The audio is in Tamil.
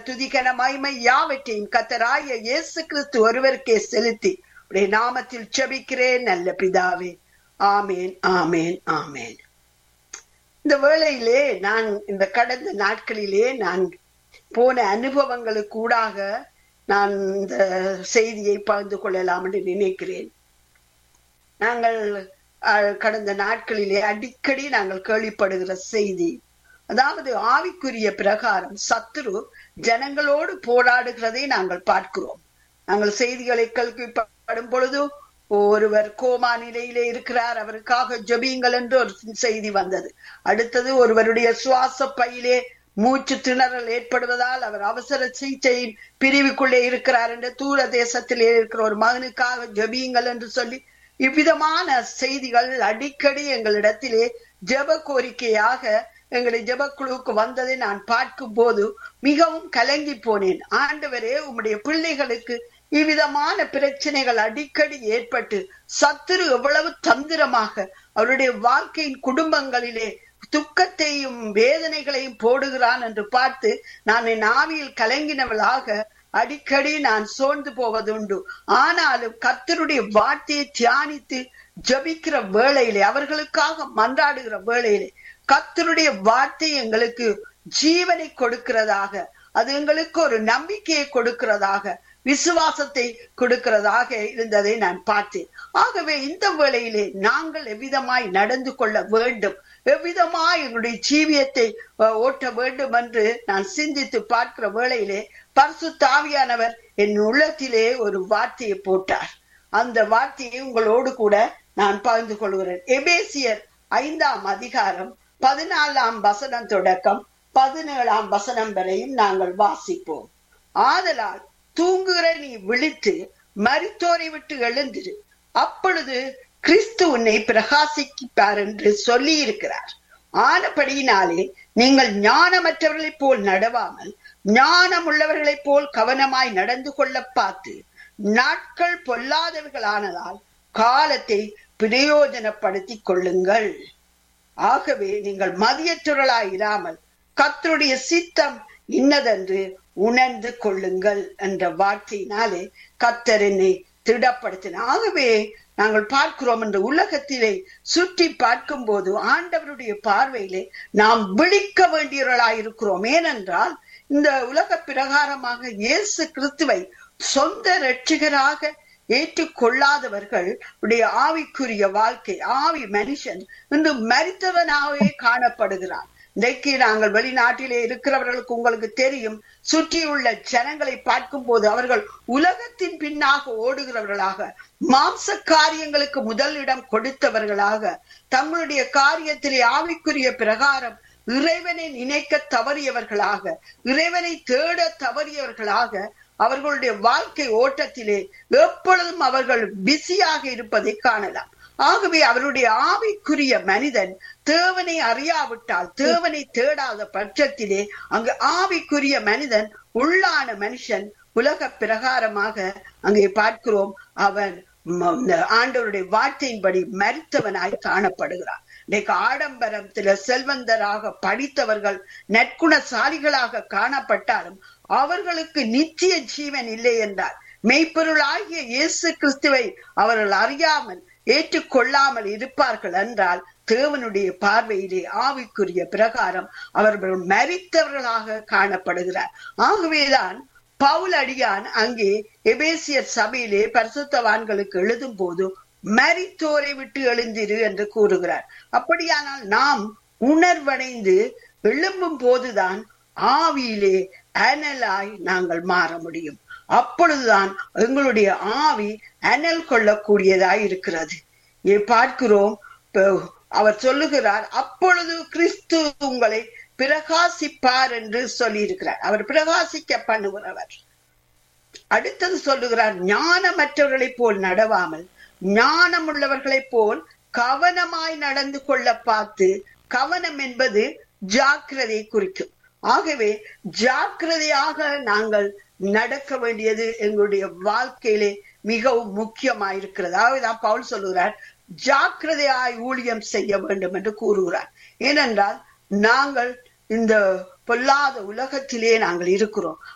துதிகன மகிமை யாவற்றையும் கத்தராய இயேசு கிறிஸ்து ஒருவருக்கே செலுத்தி உடைய நாமத்தில் செபிக்கிறேன் நல்ல பிதாவே ஆமேன் ஆமேன் ஆமேன் இந்த வேளையிலே நான் இந்த கடந்த நாட்களிலே நான் போன அனுபவங்களுக்கு கூடாக நான் இந்த செய்தியை பகிர்ந்து கொள்ளலாம் என்று நினைக்கிறேன் நாங்கள் அஹ், கடந்த நாட்களிலே அடிக்கடி நாங்கள் கேள்விப்படுகிற செய்தி அதாவது ஆவிக்குரிய பிரகாரம் சத்துரு ஜனங்களோடு போராடுகிறதை நாங்கள் பார்க்கிறோம் நாங்கள் செய்திகளை கேள்விப்படும் பொழுது ஒருவர் கோமா நிலையிலே இருக்கிறார் அவருக்காக ஜெபியுங்கள் என்று ஒரு செய்தி வந்தது அடுத்தது ஒருவருடைய சுவாச பையிலே மூச்சு திணறல் ஏற்படுவதால் அவர் அவசர சிகிச்சையின் பிரிவுக்குள்ளே இருக்கிறார் என்று தூர தேசத்திலே இருக்கிற ஒரு மகனுக்காக ஜெபியுங்கள் என்று சொல்லி இவ்விதமான செய்திகள் அடிக்கடி எங்களிடத்திலே ஜெப கோரிக்கையாக எங்களுடைய ஜெபக்குழுவுக்கு வந்ததை நான் பார்க்கும் போது மிகவும் கலங்கி போனேன் ஆண்டவரே உம்முடைய பிள்ளைகளுக்கு இவ்விதமான பிரச்சனைகள் அடிக்கடி ஏற்பட்டு சத்துரு எவ்வளவு தந்திரமாக அவருடைய வாழ்க்கையின் குடும்பங்களிலே துக்கத்தையும் வேதனைகளையும் போடுகிறான் என்று பார்த்து நான் என் ஆவியில் கலங்கினவளாக அடிக்கடி நான் சோர்ந்து போவதுண்டு ஆனாலும் கர்த்தருடைய வார்த்தையை தியானித்து ஜபிக்கிற வேளையிலே அவர்களுக்காக மன்றாடுகிற வேளையிலே கர்த்தருடைய வார்த்தை எங்களுக்கு ஜீவனை கொடுக்கிறதாக அது எங்களுக்கு ஒரு நம்பிக்கையை கொடுக்கிறதாக விசுவாசத்தை கொடுக்கிறதாக இருந்ததை நான் பார்த்தேன் ஆகவே இந்த வேளையிலே நாங்கள் எவ்விதமாய் நடந்து கொள்ள வேண்டும் எவ்விதமாய் எங்களுடைய ஜீவியத்தை அஹ், ஓட்ட வேண்டும் என்று நான் சிந்தித்து பார்க்கிற வேளையிலே பரிசு தாவியானவர் என் உள்ளத்திலே ஒரு வார்த்தையை போட்டார் அந்த வார்த்தையை உங்களோடு கூட நான் பகிர்ந்து கொள்கிறேன் எபேசியர் ஐந்தாம் அதிகாரம் பதினாலாம் வசனம் தொடக்கம் பதினேழாம் வசனம் வரையும் நாங்கள் வாசிப்போம் ஆதலால் தூங்குகிற நீ விழித்து மரித்தோரை விட்டு எழுந்திரு அப்பொழுது கிறிஸ்து உன்னை பிரகாசிப்பார் என்று சொல்லி இருக்கிறார் ஆனபடியினாலே நீங்கள் ஞானமற்றவர்களைப் போல் நடவாமல் ஞானம் உள்ளவர்களைப் போல் கவனமாய் நடந்து கொள்ள பார்த்து நாட்கள் பொல்லாதவர்களானதால் காலத்தை பிரயோஜனப்படுத்திக் கொள்ளுங்கள் ஆகவே நீங்கள் மதியற்றுறலாய் இராமல் கர்த்தருடைய சித்தம் இன்னதென்று உணர்ந்து கொள்ளுங்கள் என்ற வார்த்தையினாலே கர்த்தர் என்னை திடப்படுத்தினார் ஆகவே நாங்கள் பார்க்கிறோம் என்ற உலகத்திலே சுற்றி பார்க்கும் போது ஆண்டவருடைய பார்வையிலே நாம் விழிக்க வேண்டியவர்களாய் இருக்கிறோம் ஏனென்றால் இந்த உலக பிரகாரமாக இயேசு கிறிஸ்துவை சொந்த ரட்சிகராக ஏற்றுக்கொள்ளாதவர்கள் உடைய ஆவிக்குரிய வாழ்க்கை ஆவி மனுஷன் இன்று மரித்தவனாகவே காணப்படுகிறான் இன்றைக்கு நாங்கள் வெளிநாட்டிலே இருக்கிறவர்களுக்கு உங்களுக்கு தெரியும் சுற்றியுள்ள ஜனங்களை பார்க்கும் போது அவர்கள் உலகத்தின் பின்னாக ஓடுகிறவர்களாக மாம்ச காரியங்களுக்கு முதலிடம் கொடுத்தவர்களாக தங்களுடைய காரியத்திலே ஆவிக்குரிய பிரகாரம் இறைவனை நினைக்க தவறியவர்களாக இறைவனை தேட தவறியவர்களாக அவர்களுடைய வாழ்க்கை ஓட்டத்திலே எப்பொழுதும் அவர்கள் பிஸியாக இருப்பதை காணலாம் ஆகவே அவருடைய ஆவிக்குரிய மனிதன் தேவனை அறியாவிட்டால் தேவனை தேடாத பட்சத்திலே அங்கு ஆவிக்குரிய மனிதன் உள்ளான மனுஷன் உலக பிரகாரமாக அங்கே பார்க்கிறோம் அவன் ம- இந்த ஆண்டவருடைய வார்த்தையின்படி மரித்தவனாய் காணப்படுகிறான் இன்னைக்கு ஆடம்பரத்துல செல்வந்தராக படித்தவர்கள் நற்குணசாலிகளாக காணப்பட்டாலும் அவர்களுக்கு நித்திய ஜீவன் இல்லை என்றார் மெய்ப்பொருளாகிய இயேசு கிறிஸ்துவை அவர்கள் அறியாமல் ஏற்றுக்கொள்ளாமல் இருப்பார்கள் என்றால் தேவனுடைய பார்வையிலே ஆவிக்குரிய பிரகாரம் அவர்கள் மரித்தவர்களாக காணப்படுகிறார் ஆகவேதான் பவுல் அடியான் அங்கே எபேசியர் சபையிலே பரிசுத்தவான்களுக்கு எழுதும் போது மரித்தோரை விட்டு எழுந்திரு என்று கூறுகிறார் அப்படியானால் நாம் உணர்வடைந்து எழும்பும் போதுதான் ஆவியிலே அனலாய் நாங்கள் மாற முடியும் அப்பொழுதுதான் எங்களுடைய ஆவி அனல் கொள்ளக்கூடியதாய் இருக்கிறது இதை பார்க்கிறோம் ப- அவர் சொல்லுகிறார் அப்பொழுது கிறிஸ்து உங்களை பிரகாசிப்பார் என்று சொல்லியிருக்கிறார் அவர் பிரகாசிக்க பண்ணுகிறவர் அடுத்தது சொல்லுகிறார் ஞானமற்றவர்களைப் போல் நடவாமல் ஞானமுள்ளவர்களைப் போல் கவனமாய் நடந்து கொள்ள பார்த்து கவனம் என்பது ஜாக்கிரதை குறிக்கும் ஆகவே ஜாக்கிரதையாக நாங்கள் நடக்க வேண்டியது எங்களுடைய வாழ்க்கையிலே மிகவும் முக்கியமாயிருக்கிறது ஆகவேதான் பவுல் சொல்லுகிறார் ஜாக்கிரதையாய் ஊழியம் செய்ய வேண்டும் என்று கூறுகிறார் ஏனென்றால் நாங்கள் இந்த பொல்லாத உலகத்திலே நாங்கள் இருக்கிறோம்